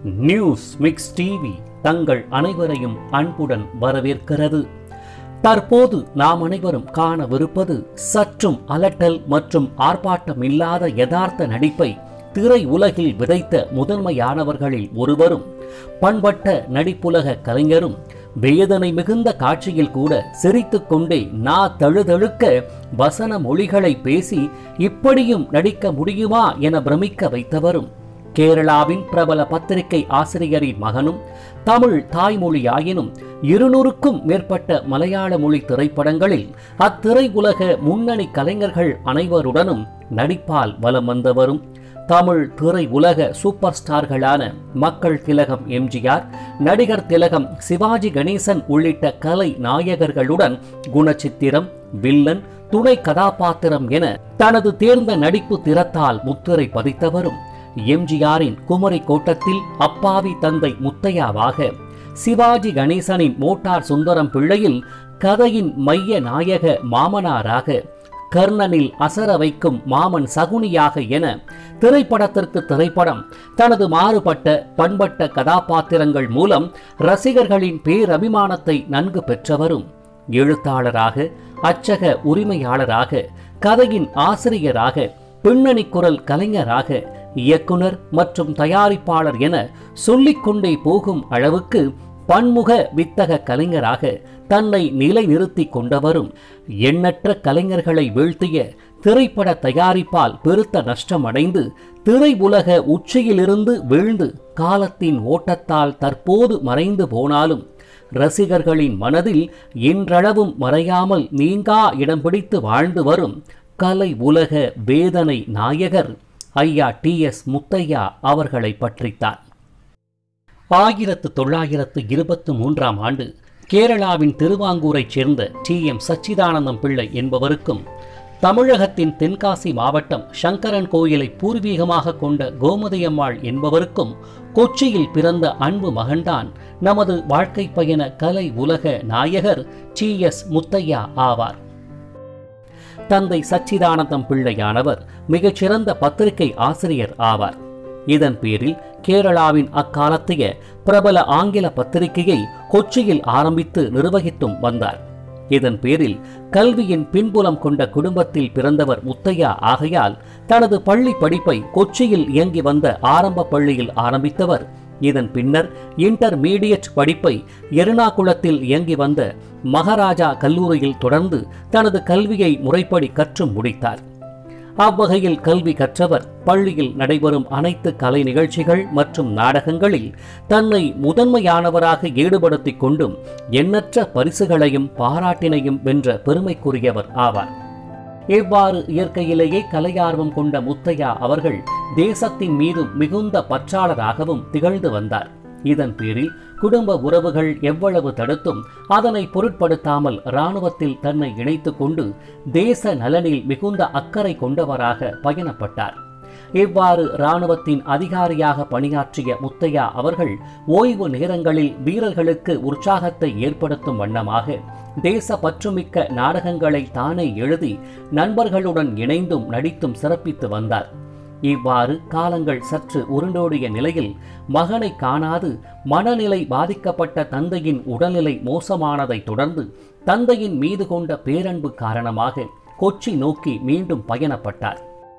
news mix TV தங்கள் அனைவரையும் அன்புடன் வரவேற்கிறது தற்போது நாம் அனைவரும் காணவிருப்பது சற்றும் அலட்டல் மற்றும் ஆர்ப்பாட்டம் இல்லாத யதார்த்த நடிப்பை திரை உலகில் விதைத்த முதன்மையானவர்களில் ஒருவரும் பண்பட்ட நடிப்புலக கலைஞரும் வேதனை மிகுந்த காட்சியில் கூட சிரித்துக் கொண்டே நா தழுதழுக்க வசன மொழிகளை பேசி இப்படியும் நடிக்க முடியுமா என பிரமிக்க வைத்தவரும் கேரளாவின் பிரபல பத்திரிகை ஆசிரியரின் மகனும் தமிழ் தாய்மொழியாயினும் இருநூறுக்கும் மேற்பட்ட மலையாள மொழி திரைப்படங்களில் அத்திரை உலக முன்னணி கலைஞர்கள் அனைவருடனும் நடிப்பால் வலம் வந்தவரும் தமிழ் திரை உலக சூப்பர் ஸ்டார்களான மக்கள் திலகம் எம்ஜிஆர் நடிகர் திலகம் சிவாஜி கணேசன் உள்ளிட்ட கலை நாயகர்களுடன் குணச்சித்திரம் வில்லன் துணை கதாபாத்திரம் என தனது தேர்ந்த நடிப்பு திறத்தால் முத்திரை பதித்தவரும் எம்ஜிஆரின் குமரி கோட்டத்தில் அப்பாவி தந்தை முத்தையாவாக சிவாஜி கணேசனின் மோட்டார் சுந்தரம் பிள்ளையில் கதையின் மைய நாயக மாமனாராக கர்ணனில் அசர வைக்கும் மாமன் சகுனியாக என திரைப்படத்திற்கு திரைப்படம் தனது மாறுபட்ட பண்பட்ட கதாபாத்திரங்கள் மூலம் ரசிகர்களின் பேரபிமானத்தை நன்கு பெற்றவரும் எழுத்தாளராக அச்சக உரிமையாளராக கதையின் ஆசிரியராக பின்னணி குரல் கலைஞராக இயக்குனர் மற்றும் தயாரிப்பாளர் என சொல்லிக்கொண்டே போகும் அளவுக்கு பன்முக வித்தக கலைஞராக தன்னை நிலைநிறுத்திக் கொண்டவரும் எண்ணற்ற கலைஞர்களை வீழ்த்திய திரைப்பட தயாரிப்பால் பெருத்த நஷ்டமடைந்து திரை உலக உச்சியிலிருந்து வீழ்ந்து காலத்தின் ஓட்டத்தால் தற்போது மறைந்து போனாலும் ரசிகர்களின் மனதில் இன்றளவும் மறையாமல் நீங்கா இடம் பிடித்து வாழ்ந்து வரும் கலை உலக வேதனை நாயகர் ஐயா டி எஸ் முத்தையா அவர்களை பற்றித்தான் ஆயிரத்து தொள்ளாயிரத்து இருபத்து மூன்றாம் ஆண்டு கேரளாவின் திருவாங்கூரைச் சேர்ந்த டி எம் சச்சிதானந்தம் பிள்ளை என்பவருக்கும் தமிழகத்தின் தென்காசி மாவட்டம் சங்கரன் கோயிலை பூர்வீகமாக கொண்ட கோமதியம்மாள் என்பவருக்கும் கொச்சியில் பிறந்த அன்பு மகன்தான் நமது வாழ்க்கை பயண கலை உலக நாயகர் டி எஸ் முத்தையா ஆவார் தந்தை சச்சிதானந்தம் பிள்ளையானவர் மிகச்சிறந்த பத்திரிகை ஆசிரியர் ஆவார் இதன் பேரில் கேரளாவின் அக்காலத்தைய பிரபல ஆங்கில பத்திரிகையை கொச்சியில் ஆரம்பித்து நிர்வகித்தும் வந்தார் இதன் பேரில் கல்வியின் பின்புலம் கொண்ட குடும்பத்தில் பிறந்தவர் முத்தையா ஆகையால் தனது பள்ளி படிப்பை கொச்சியில் இயங்கி வந்த ஆரம்ப பள்ளியில் ஆரம்பித்தவர் இதன் பின்னர் இன்டர்மீடியட் படிப்பை எர்ணாகுளத்தில் இயங்கி வந்த மகாராஜா கல்லூரியில் தொடர்ந்து தனது கல்வியை முறைப்படி கற்றும் முடித்தார் அவ்வகையில் கல்வி கற்றவர் பள்ளியில் நடைபெறும் அனைத்து கலை நிகழ்ச்சிகள் மற்றும் நாடகங்களில் தன்னை முதன்மையானவராக ஈடுபடுத்திக் கொண்டும் எண்ணற்ற பரிசுகளையும் பாராட்டினையும் வென்ற பெருமைக்குரியவர் ஆவார் இவ்வாறு இயற்கையிலேயே கலையார்வம் கொண்ட முத்தையா அவர்கள் தேசத்தின் மீது மிகுந்த பற்றாளராகவும் திகழ்ந்து வந்தார் இதன் பேரில் குடும்ப உறவுகள் எவ்வளவு தடுத்தும் அதனை பொருட்படுத்தாமல் இராணுவத்தில் தன்னை இணைத்துக் கொண்டு தேச நலனில் மிகுந்த அக்கறை கொண்டவராக பயணப்பட்டார் இவ்வாறு இராணுவத்தின் அதிகாரியாக பணியாற்றிய முத்தையா அவர்கள் ஓய்வு நேரங்களில் வீரர்களுக்கு உற்சாகத்தை ஏற்படுத்தும் வண்ணமாக தேச பற்றுமிக்க நாடகங்களை தானே எழுதி நண்பர்களுடன் இணைந்தும் நடித்தும் சிறப்பித்து வந்தார் இவ்வாறு காலங்கள் சற்று உருண்டோடிய நிலையில் மகனை காணாது மனநிலை பாதிக்கப்பட்ட தந்தையின் உடல்நிலை மோசமானதை தொடர்ந்து தந்தையின் மீது கொண்ட பேரன்பு காரணமாக கொச்சி நோக்கி மீண்டும் பயணப்பட்டார்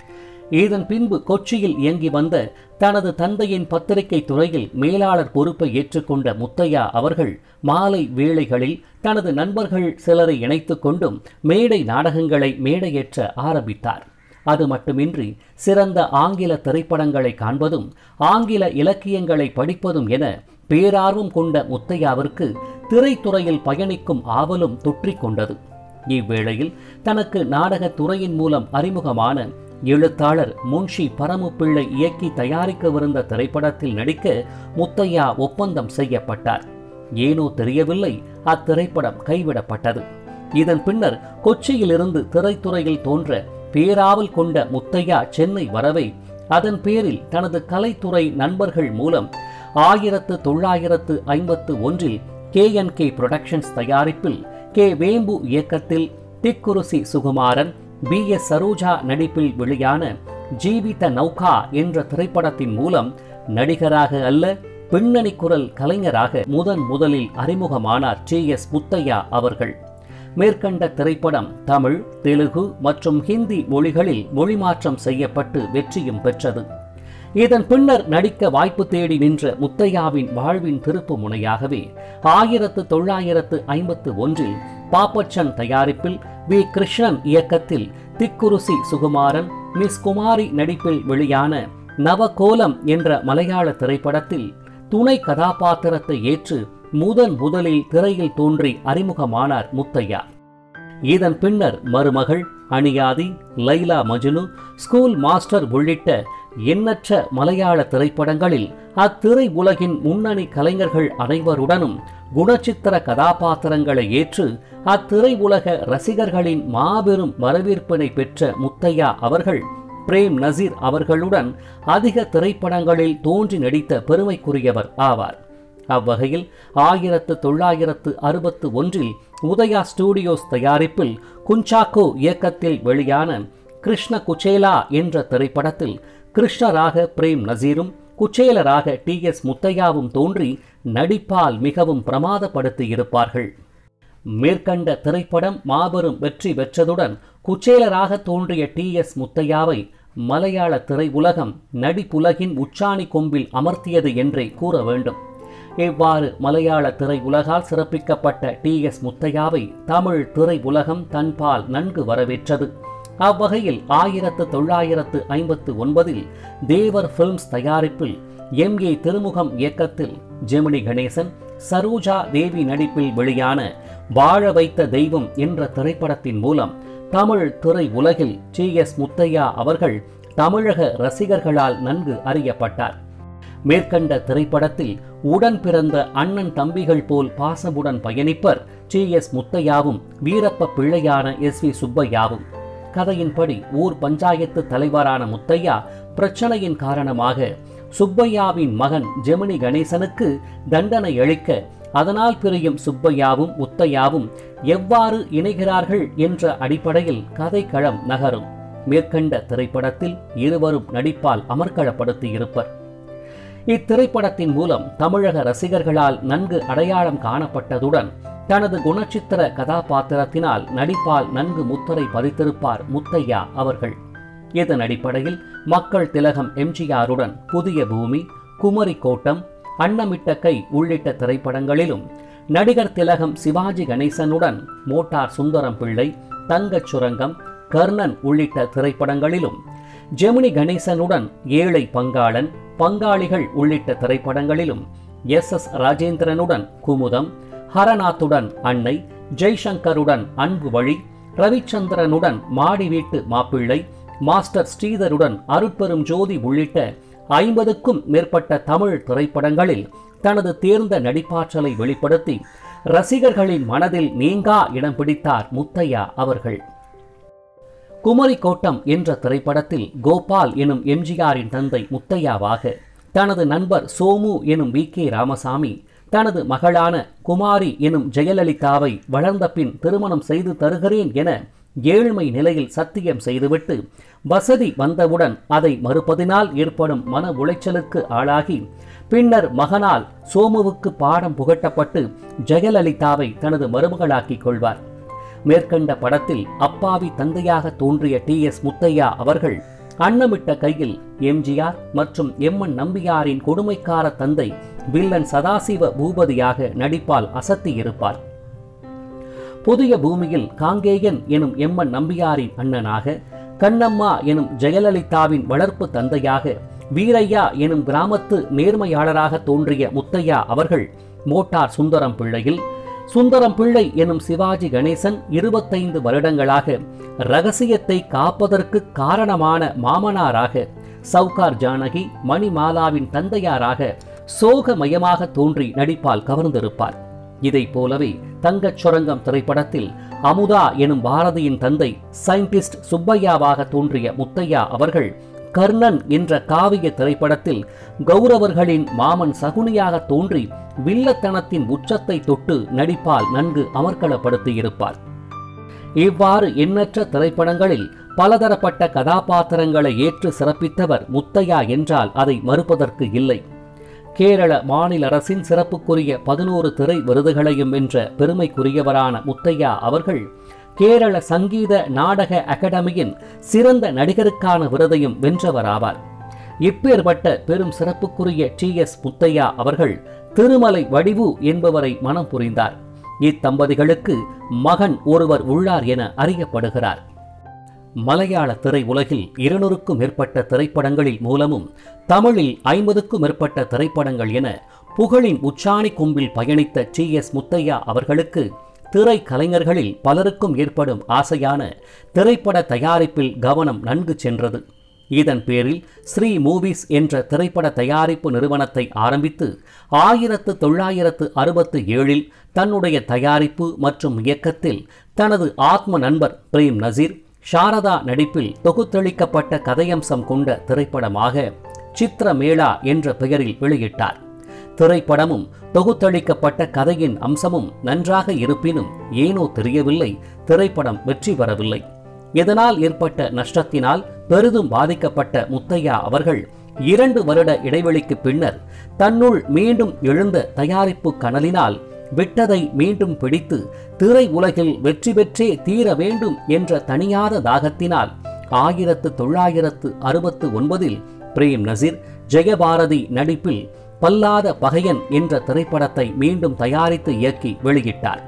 இதன் பின்பு கொச்சியில் இயங்கி வந்த தனது தந்தையின் பத்திரிகை துறையில் மேலாளர் பொறுப்பை ஏற்றுக்கொண்ட முத்தையா அவர்கள் மாலை வேளைகளில் தனது நண்பர்கள் சிலரை இணைத்துக் கொண்டும் மேடை நாடகங்களை மேடையேற்ற ஆரம்பித்தார் அது மட்டுமின்றி சிறந்த ஆங்கில திரைப்படங்களை காண்பதும் ஆங்கில இலக்கியங்களை படிப்பதும் என பேரார்வம் கொண்ட முத்தையாவிற்கு திரைத்துறையில் பயணிக்கும் ஆவலும் தொற்றிக் கொண்டது இவ்வேளையில் தனக்கு நாடகத் துறையின் மூலம் அறிமுகமான எழுத்தாளர் முன்ஷி பரமுப்பிள்ளை இயக்கி தயாரிக்கவிருந்த திரைப்படத்தில் நடிக்க முத்தையா ஒப்பந்தம் செய்யப்பட்டார் ஏனோ தெரியவில்லை அத்திரைப்படம் கைவிடப்பட்டது இதன் பின்னர் கொச்சியிலிருந்து திரைத்துறையில் தோன்ற பேராவல் கொண்ட முத்தையா சென்னை வரவே அதன் பேரில் தனது கலைத்துறை நண்பர்கள் மூலம் ஆயிரத்து தொள்ளாயிரத்து ஐம்பத்து ஒன்றில் கே என் கே புரொடக்ஷன்ஸ் தயாரிப்பில் கே வேம்பு இயக்கத்தில் திக்குருசி சுகுமாரன் பி எஸ் சரோஜா நடிப்பில் வெளியான ஜீவித நௌகா என்ற திரைப்படத்தின் மூலம் நடிகராக அல்ல பின்னணி குரல் கலைஞராக முதன் முதலில் அறிமுகமானார் டி எஸ் முத்தையா அவர்கள் மேற்கண்ட திரைப்படம் தமிழ் தெலுங்கு மற்றும் ஹிந்தி மொழிகளில் மொழிமாற்றம் செய்யப்பட்டு வெற்றியும் பெற்றது இதன் பின்னர் நடிக்க வாய்ப்பு தேடி நின்ற முத்தையாவின் வாழ்வின் திருப்பு முனையாகவே ஆயிரத்து தொள்ளாயிரத்து ஐம்பத்து ஒன்றில் பாப்பச்சன் தயாரிப்பில் வி கிருஷ்ணன் இயக்கத்தில் திக்குருசி சுகுமாரன் மிஸ் குமாரி நடிப்பில் வெளியான நவகோலம் என்ற மலையாள திரைப்படத்தில் துணை கதாபாத்திரத்தை ஏற்று முதன் முதலில் திரையில் தோன்றி அறிமுகமானார் முத்தையா இதன் பின்னர் மருமகள் அணியாதி லைலா மஜ்னு ஸ்கூல் மாஸ்டர் உள்ளிட்ட எண்ணற்ற மலையாள திரைப்படங்களில் அத்திரை உலகின் முன்னணி கலைஞர்கள் அனைவருடனும் குணச்சித்திர கதாபாத்திரங்களை ஏற்று அத்திரை உலக ரசிகர்களின் மாபெரும் வரவேற்பினை பெற்ற முத்தையா அவர்கள் பிரேம் நசீர் அவர்களுடன் அதிக திரைப்படங்களில் தோன்றி நடித்த பெருமைக்குரியவர் ஆவார் அவ்வகையில் ஆயிரத்து தொள்ளாயிரத்து அறுபத்து ஒன்றில் உதயா ஸ்டூடியோஸ் தயாரிப்பில் குஞ்சாக்கோ இயக்கத்தில் வெளியான கிருஷ்ண குச்சேலா என்ற திரைப்படத்தில் கிருஷ்ணராக பிரேம் நசீரும் குச்சேலராக டி எஸ் முத்தையாவும் தோன்றி நடிப்பால் மிகவும் பிரமாதப்படுத்தி இருப்பார்கள் மேற்கண்ட திரைப்படம் மாபெரும் வெற்றி பெற்றதுடன் குச்சேலராக தோன்றிய டி எஸ் முத்தையாவை மலையாள திரையுலகம் நடிப்புலகின் உச்சாணி கொம்பில் அமர்த்தியது என்றே கூற வேண்டும் இவ்வாறு மலையாள திரையுலகால் சிறப்பிக்கப்பட்ட டி எஸ் முத்தையாவை தமிழ் திரையுலகம் தன்பால் நன்கு வரவேற்றது அவ்வகையில் ஆயிரத்து தொள்ளாயிரத்து ஐம்பத்து ஒன்பதில் தேவர் பிலிம்ஸ் தயாரிப்பில் எம் ஏ திருமுகம் இயக்கத்தில் ஜெமினி கணேசன் சரோஜா தேவி நடிப்பில் வெளியான வாழ வைத்த தெய்வம் என்ற திரைப்படத்தின் மூலம் தமிழ் திரை உலகில் டி எஸ் முத்தையா அவர்கள் தமிழக ரசிகர்களால் நன்கு அறியப்பட்டார் மேற்கண்ட திரைப்படத்தில் உடன் பிறந்த அண்ணன் தம்பிகள் போல் பாசமுடன் பயணிப்பர் டி எஸ் முத்தையாவும் வீரப்ப பிள்ளையான எஸ் வி சுப்பையாவும் கதையின்படி ஊர் பஞ்சாயத்து தலைவரான முத்தையா பிரச்சனையின் காரணமாக சுப்பையாவின் மகன் ஜெமினி கணேசனுக்கு தண்டனை அளிக்க அதனால் பிரியும் சுப்பையாவும் முத்தையாவும் எவ்வாறு இணைகிறார்கள் என்ற அடிப்படையில் கதைக்களம் நகரும் மேற்கண்ட திரைப்படத்தில் இருவரும் நடிப்பால் அமர்க்களப்படுத்தியிருப்பர் இத்திரைப்படத்தின் மூலம் தமிழக ரசிகர்களால் நன்கு அடையாளம் காணப்பட்டதுடன் தனது குணச்சித்திர கதாபாத்திரத்தினால் நடிப்பால் நன்கு முத்திரை பதித்திருப்பார் முத்தையா அவர்கள் இதன் அடிப்படையில் மக்கள் திலகம் எம்ஜிஆருடன் புதிய பூமி குமரி கோட்டம் அன்னமிட்ட கை உள்ளிட்ட திரைப்படங்களிலும் நடிகர் திலகம் சிவாஜி கணேசனுடன் மோட்டார் சுந்தரம் பிள்ளை தங்கச் சுரங்கம் கர்ணன் உள்ளிட்ட திரைப்படங்களிலும் ஜெமினி கணேசனுடன் ஏழை பங்காளன் பங்காளிகள் உள்ளிட்ட திரைப்படங்களிலும் எஸ் எஸ் ராஜேந்திரனுடன் குமுதம் ஹரநாத்துடன் அன்னை ஜெய்சங்கருடன் அன்பு வழி ரவிச்சந்திரனுடன் மாடி வீட்டு மாப்பிள்ளை மாஸ்டர் ஸ்ரீதருடன் அருட்பெரும் ஜோதி உள்ளிட்ட ஐம்பதுக்கும் மேற்பட்ட தமிழ் திரைப்படங்களில் தனது தேர்ந்த நடிப்பாற்றலை வெளிப்படுத்தி ரசிகர்களின் மனதில் நீங்கா இடம் பிடித்தார் முத்தையா அவர்கள் குமரி கோட்டம் என்ற திரைப்படத்தில் கோபால் எனும் எம்ஜிஆரின் தந்தை முத்தையாவாக தனது நண்பர் சோமு எனும் வி கே ராமசாமி தனது மகளான குமாரி எனும் ஜெயலலிதாவை வளர்ந்த பின் திருமணம் செய்து தருகிறேன் என ஏழ்மை நிலையில் சத்தியம் செய்துவிட்டு வசதி வந்தவுடன் அதை மறுப்பதினால் ஏற்படும் மன உளைச்சலுக்கு ஆளாகி பின்னர் மகனால் சோமுவுக்கு பாடம் புகட்டப்பட்டு ஜெயலலிதாவை தனது மருமகளாக்கிக் கொள்வார் மேற்கண்ட படத்தில் அப்பாவி தந்தையாக தோன்றிய டி எஸ் முத்தையா அவர்கள் அன்னமிட்ட கையில் எம்ஜிஆர் மற்றும் எம்என் நம்பியாரின் கொடுமைக்கார தந்தை வில்லன் சதாசிவ பூபதியாக நடிப்பால் அசத்தியிருப்பார் புதிய பூமியில் காங்கேயன் எனும் எம்என் நம்பியாரின் அண்ணனாக கண்ணம்மா எனும் ஜெயலலிதாவின் வளர்ப்பு தந்தையாக வீரையா எனும் கிராமத்து நேர்மையாளராக தோன்றிய முத்தையா அவர்கள் மோட்டார் சுந்தரம் பிள்ளையில் சுந்தரம் பிள்ளை எனும் சிவாஜி கணேசன் இருபத்தைந்து வருடங்களாக ரகசியத்தை காப்பதற்கு காரணமான மாமனாராக சவுகார் ஜானகி மணிமாலாவின் தந்தையாராக சோகமயமாக தோன்றி நடிப்பால் கவர்ந்திருப்பார் இதைப் போலவே தங்கச் சுரங்கம் திரைப்படத்தில் அமுதா எனும் பாரதியின் தந்தை சயின்டிஸ்ட் சுப்பையாவாக தோன்றிய முத்தையா அவர்கள் கர்ணன் என்ற காவிய திரைப்படத்தில் கௌரவர்களின் மாமன் சகுனியாக தோன்றி வில்லத்தனத்தின் உச்சத்தை தொட்டு நடிப்பால் நன்கு அமர்க்களப்படுத்தியிருப்பார் இவ்வாறு எண்ணற்ற திரைப்படங்களில் பலதரப்பட்ட கதாபாத்திரங்களை ஏற்று சிறப்பித்தவர் முத்தையா என்றால் அதை மறுப்பதற்கு இல்லை கேரள மாநில அரசின் சிறப்புக்குரிய பதினோரு திரை விருதுகளையும் வென்ற பெருமைக்குரியவரான முத்தையா அவர்கள் கேரள சங்கீத நாடக அகாடமியின் சிறந்த நடிகருக்கான விருதையும் வென்றவராவார் இப்பேற்பட்ட பெரும் சிறப்புக்குரிய டி எஸ் முத்தையா அவர்கள் திருமலை வடிவு என்பவரை மனம் புரிந்தார் இத்தம்பதிகளுக்கு மகன் ஒருவர் உள்ளார் என அறியப்படுகிறார் மலையாள திரை உலகில் இருநூறுக்கும் மேற்பட்ட திரைப்படங்களில் மூலமும் தமிழில் ஐம்பதுக்கும் மேற்பட்ட திரைப்படங்கள் என புகழின் உச்சாணி கொம்பில் பயணித்த டி எஸ் முத்தையா அவர்களுக்கு திரை கலைஞர்களில் பலருக்கும் ஏற்படும் ஆசையான திரைப்பட தயாரிப்பில் கவனம் நன்கு சென்றது இதன் பேரில் ஸ்ரீ மூவிஸ் என்ற திரைப்பட தயாரிப்பு நிறுவனத்தை ஆரம்பித்து ஆயிரத்து தொள்ளாயிரத்து அறுபத்து ஏழில் தன்னுடைய தயாரிப்பு மற்றும் இயக்கத்தில் தனது ஆத்ம நண்பர் பிரேம் நசீர் சாரதா நடிப்பில் தொகுத்தளிக்கப்பட்ட கதையம்சம் கொண்ட திரைப்படமாக சித்திரமேளா என்ற பெயரில் வெளியிட்டார் திரைப்படமும் தொகுத்தளிக்கப்பட்ட கதையின் அம்சமும் நன்றாக இருப்பினும் ஏனோ தெரியவில்லை திரைப்படம் வெற்றி பெறவில்லை இதனால் ஏற்பட்ட நஷ்டத்தினால் பெரிதும் பாதிக்கப்பட்ட முத்தையா அவர்கள் இரண்டு வருட இடைவெளிக்கு பின்னர் தன்னுள் மீண்டும் எழுந்த தயாரிப்பு கனலினால் விட்டதை மீண்டும் பிடித்து திரை உலகில் வெற்றி பெற்றே தீர வேண்டும் என்ற தனியாத தாகத்தினால் ஆயிரத்து தொள்ளாயிரத்து அறுபத்து ஒன்பதில் பிரேம் நசீர் ஜெயபாரதி நடிப்பில் பல்லாத பகையன் என்ற திரைப்படத்தை மீண்டும் தயாரித்து இயக்கி வெளியிட்டார்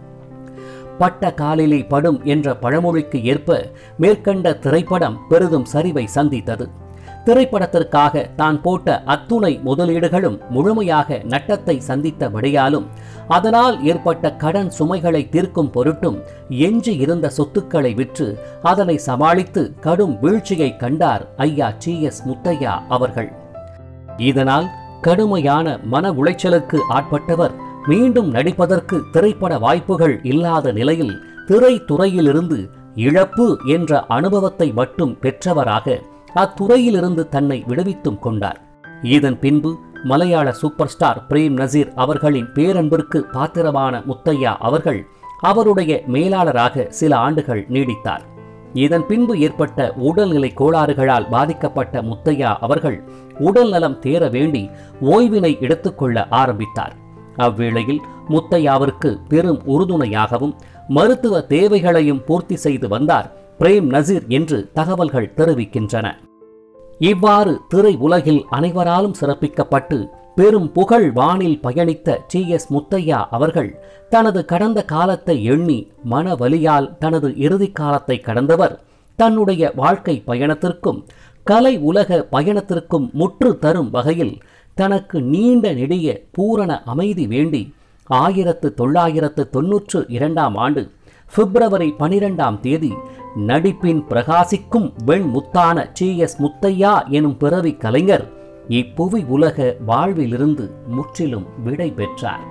பட்ட காலிலே படும் என்ற பழமொழிக்கு ஏற்ப மேற்கண்ட திரைப்படம் பெரிதும் சரிவை சந்தித்தது திரைப்படத்திற்காக தான் போட்ட அத்துணை முதலீடுகளும் முழுமையாக நட்டத்தை சந்தித்தபடியாலும் அதனால் ஏற்பட்ட கடன் சுமைகளை தீர்க்கும் பொருட்டும் எஞ்சி இருந்த சொத்துக்களை விற்று அதனை சமாளித்து கடும் வீழ்ச்சியை கண்டார் ஐயா டி எஸ் முத்தையா அவர்கள் இதனால் கடுமையான மன உளைச்சலுக்கு ஆட்பட்டவர் மீண்டும் நடிப்பதற்கு திரைப்பட வாய்ப்புகள் இல்லாத நிலையில் திரைத்துறையிலிருந்து இழப்பு என்ற அனுபவத்தை மட்டும் பெற்றவராக அத்துறையிலிருந்து தன்னை விடுவித்தும் கொண்டார் இதன் பின்பு மலையாள சூப்பர் ஸ்டார் பிரேம் நசீர் அவர்களின் பேரன்பிற்கு பாத்திரமான முத்தையா அவர்கள் அவருடைய மேலாளராக சில ஆண்டுகள் நீடித்தார் இதன் பின்பு ஏற்பட்ட உடல்நிலை கோளாறுகளால் பாதிக்கப்பட்ட முத்தையா அவர்கள் உடல் நலம் தேர வேண்டி ஓய்வினை எடுத்துக்கொள்ள ஆரம்பித்தார் அவ்வேளையில் முத்தையாவிற்கு பெரும் உறுதுணையாகவும் மருத்துவ தேவைகளையும் பூர்த்தி செய்து வந்தார் பிரேம் நசீர் என்று தகவல்கள் தெரிவிக்கின்றன இவ்வாறு திரை உலகில் அனைவராலும் சிறப்பிக்கப்பட்டு பெரும் புகழ் வானில் பயணித்த டி எஸ் முத்தையா அவர்கள் தனது கடந்த காலத்தை எண்ணி மன வலியால் தனது இறுதி காலத்தை கடந்தவர் தன்னுடைய வாழ்க்கை பயணத்திற்கும் கலை உலக பயணத்திற்கும் முற்று தரும் வகையில் தனக்கு நீண்ட நெடிய பூரண அமைதி வேண்டி ஆயிரத்து தொள்ளாயிரத்து தொன்னூற்று இரண்டாம் ஆண்டு பிப்ரவரி பனிரெண்டாம் தேதி நடிப்பின் பிரகாசிக்கும் வெண்முத்தான டி எஸ் முத்தையா எனும் பிறவி கலைஞர் இப்புவி உலக வாழ்விலிருந்து முற்றிலும் விடை பெற்றார்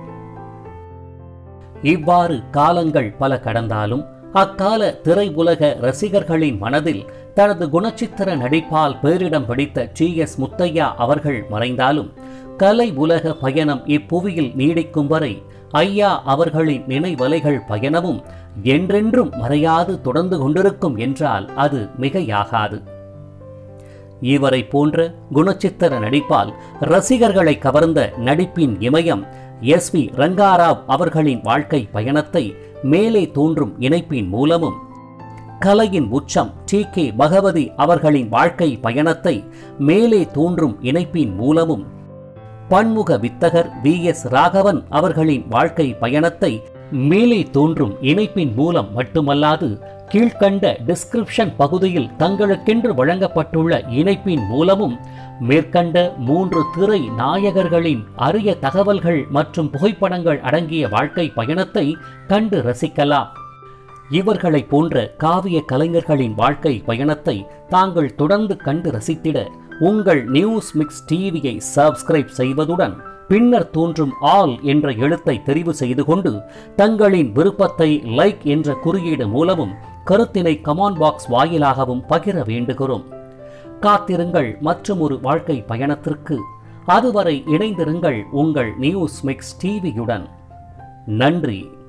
இவ்வாறு காலங்கள் பல கடந்தாலும் அக்கால திரை உலக ரசிகர்களின் மனதில் தனது குணச்சித்திர நடிப்பால் பேரிடம் பிடித்த டி எஸ் முத்தையா அவர்கள் மறைந்தாலும் கலை உலக பயணம் இப்புவியில் நீடிக்கும் வரை ஐயா அவர்களின் நினைவலைகள் பயணமும் என்றென்றும் மறையாது தொடர்ந்து கொண்டிருக்கும் என்றால் அது மிகையாகாது இவரை போன்ற குணச்சித்திர நடிப்பால் ரசிகர்களை கவர்ந்த நடிப்பின் இமயம் எஸ் வி ரங்காராவ் அவர்களின் வாழ்க்கை பயணத்தை மேலே தோன்றும் இணைப்பின் மூலமும் கலையின் உச்சம் டி கே பகவதி அவர்களின் வாழ்க்கை பயணத்தை மேலே தோன்றும் இணைப்பின் மூலமும் பன்முக வித்தகர் வி எஸ் ராகவன் அவர்களின் வாழ்க்கை பயணத்தை மேலே தோன்றும் இணைப்பின் மூலம் மட்டுமல்லாது கீழ்கண்ட டிஸ்கிரிப்ஷன் பகுதியில் தங்களுக்கென்று வழங்கப்பட்டுள்ள இணைப்பின் மூலமும் மேற்கண்ட மூன்று திரை நாயகர்களின் அரிய தகவல்கள் மற்றும் புகைப்படங்கள் அடங்கிய வாழ்க்கை பயணத்தை கண்டு ரசிக்கலாம் இவர்களைப் போன்ற காவிய கலைஞர்களின் வாழ்க்கை பயணத்தை தாங்கள் தொடர்ந்து கண்டு ரசித்திட உங்கள் நியூஸ் மிக்ஸ் டிவியை சப்ஸ்கிரைப் செய்வதுடன் பின்னர் தோன்றும் ஆல் என்ற எழுத்தை தெரிவு செய்து கொண்டு தங்களின் விருப்பத்தை லைக் என்ற குறியீடு மூலமும் கருத்தினை கமான் பாக்ஸ் வாயிலாகவும் பகிர வேண்டுகிறோம் காத்திருங்கள் மற்றும் ஒரு வாழ்க்கை பயணத்திற்கு அதுவரை இணைந்திருங்கள் உங்கள் நியூஸ் மிக்ஸ் டிவியுடன் நன்றி